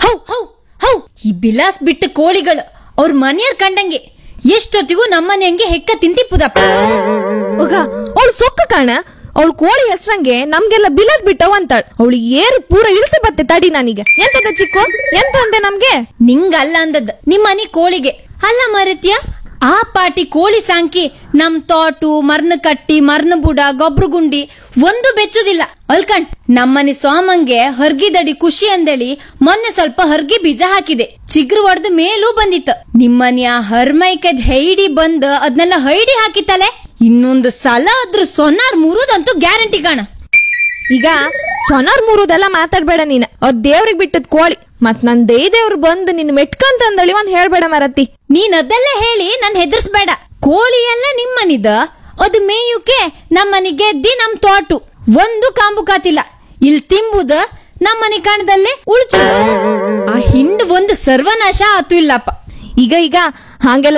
how how how ಈ ಬಿಲಾಸ್ ಬಿಟ್ಟ ಕೋಳಿಗಳು ಅವ್ರ ಮನೆಯರ್ ಕಂಡಂಗೆ ಎಷ್ಟೊತ್ತಿಗೂ ನಮ್ಮನೆ ಹಂಗೆ ಹೆಕ್ಕ ತಿಂತಿಪ್ಪುದಪ್ಪ ಒಗ ಅವಳು ಸೊಕ್ಕ ಕಾಣ ಅವಳು ಕೋಳಿ ಹೆಸ್ರಂಗೆ ನಮ್ಗೆಲ್ಲ ಬಿಲಸ್ ಬಿಟ್ಟವ್ ಅಂತಾಳ ಅವಳು ಏರು ಪೂರ ಇಳಿಸಿ ಬತ್ತೆ ತಡಿ ನನಗೆ ಎಂತದ ಚಿಕ್ಕು ಎಂತ ಅಂದೆ ನಮ್ಗೆ ನಿಂಗಲ್ಲ ಅಂದದ್ ನಿಮ್ಮನೆ ಕೋಳಿಗೆ ಅಲ್ಲ ಮರತ್ಯ ಆ ಪಾಟಿ ಕೋಳಿ ಸಾಂಕಿ ನಮ್ ತೋಟು ಮರ್ನ ಕಟ್ಟಿ ಮರ್ನ ಬುಡ ಗೊಬ್ರು ಗುಂಡಿ ಒಂದು ಬೆಚ್ಚುದಿಲ್ಲ ಅಲ್ಕಂಡ್ ನಮ್ಮನೆ ಸೋಮಂಗೆ ಹರ್ಗಿದಡಿ ಖುಷಿ ಅಂದೇಳಿ ಮೊನ್ನೆ ಸ್ವಲ್ಪ ಹರ್ಗಿ ಬೀಜ ಹಾಕಿದೆ ಚಿಗ್ರು ಒಡ್ದ ಮೇಲೂ ಬಂದಿತ್ತು ನಿಮ್ಮನೆ ಆ ಹರ್ಮೈಕದ್ ಹೈಡಿ ಬಂದ್ ಅದ್ನೆಲ್ಲ ಹೈಡಿ ಹಾಕಿತ್ತಲೆ ಇನ್ನೊಂದು ಸಲ ಅದ್ರ ಸೊನ್ನಾರ್ ಮುರುದಂತೂ ಗ್ಯಾರಂಟಿ ಕಾಣ ಈಗ ಸೊನಾರ್ ಮೂರುದೆಲ್ಲ ಮಾತಾಡ್ಬೇಡ ನೀನ್ ಅದ್ ದೇವ್ರಿಗೆ ಬಿಟ್ಟದ್ ಕೋಳಿ ಮತ್ ನನ್ ದೈ ದೇವ್ರು ಬಂದು ನಿನ್ ಮೆಟ್ಕಂತಂದಳಿ ಒಂದ್ ಹೇಳ್ಬೇಡ ಮರತಿ ನೀನ್ ಅದೆಲ್ಲ ಹೇಳಿ ನನ್ ಹೆದರ್ಸ್ಬೇಡ ಕೋಳಿ ಎಲ್ಲ ನಿಮ್ಮನಿದ ಅದು ಮೇಯುಕೆ ನಮ್ಮನಿ ಗೆದ್ದಿ ನಮ್ ತೋಟು ಒಂದು ಕಾಂಬು ಕಾತಿಲ್ಲ ಇಲ್ ತಿಂಬುದ ನಮ್ಮನಿ ಕಣದಲ್ಲೇ ಉಳ್ಚು ಆ ಹಿಂಡ್ ಒಂದು ಸರ್ವನಾಶ ಆತು ಇಲ್ಲಪ್ಪ ಈಗ ಈಗ ಹಂಗೆಲ್ಲ